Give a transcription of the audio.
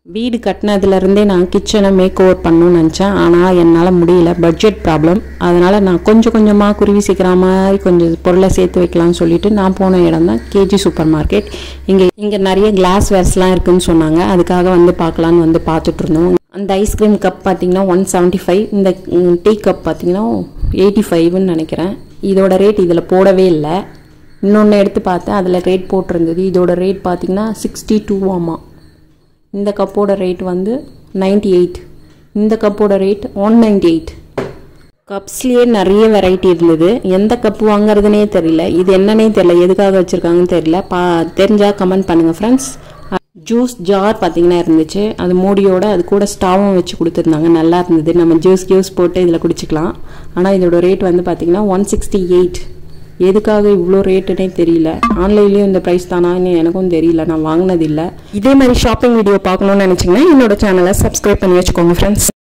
வீடு கட்டினதுலேருந்தே நான் கிச்சனை மேக் ஓவர் பண்ணணும்னு நினச்சேன் ஆனால் என்னால் முடியல பட்ஜெட் ப்ராப்ளம் அதனால் நான் கொஞ்சம் கொஞ்சமாக குருவி சீக்கிர மாதிரி கொஞ்சம் பொருளை சேர்த்து வைக்கலாம்னு சொல்லிட்டு நான் போன இடம் தான் கேஜி சூப்பர் மார்க்கெட் இங்கே இங்கே நிறைய கிளாஸ் வேர்ஸ்லாம் இருக்குன்னு சொன்னாங்க அதுக்காக வந்து பார்க்கலான்னு வந்து பார்த்துட்டு இருந்தோம் அந்த ஐஸ்கிரீம் கப் பார்த்தீங்கன்னா ஒன் செவன்ட்டி ஃபைவ் இந்த டீ கப் பார்த்தீங்கன்னா எயிட்டி ஃபைவ்னு நினைக்கிறேன் இதோட ரேட் இதில் போடவே இல்லை இன்னொன்று எடுத்து பார்த்தேன் அதில் ரேட் போட்டிருந்தது இதோட ரேட் பார்த்தீங்கன்னா சிக்ஸ்டி டூ ஆமாம் இந்த கப்போட ரேட் வந்து 98 எயிட் இந்த கப்போட ரேட் ஒன் நைன்டி எயிட் கப்ஸ்லேயே நிறைய வெரைட்டி இருந்தது எந்த கப்பு வாங்குறதுனே தெரியல இது என்னன்னே தெரியல எதுக்காக வச்சுருக்காங்கன்னு தெரியல பா தெரிஞ்சால் கமெண்ட் பண்ணுங்கள் ஃப்ரெண்ட்ஸ் ஜூஸ் ஜார் பார்த்தீங்கன்னா இருந்துச்சு அது மூடியோட அது கூட ஸ்டாவும் வச்சு கொடுத்துருந்தாங்க நல்லா இருந்தது நம்ம ஜூஸ் ஜூஸ் போட்டு இதில் குடிச்சிக்கலாம் ஆனால் இதோட ரேட் வந்து பார்த்தீங்கன்னா ஒன் சிக்ஸ்டி எயிட் எதுக்காக இவ்வளோ ரேட்டுனே தெரியல ஆன்லைன்லேயும் இந்த ப்ரைஸ் தானான்னு எனக்கும் தெரியல நான் வாங்கினதில்லை இதே மாதிரி ஷாப்பிங் வீடியோ பார்க்கணும்னு நினச்சிங்கன்னா என்னோட சேனலை சப்ஸ்கிரைப் பண்ணி வச்சுக்கோங்க ஃப்ரெண்ட்ஸ்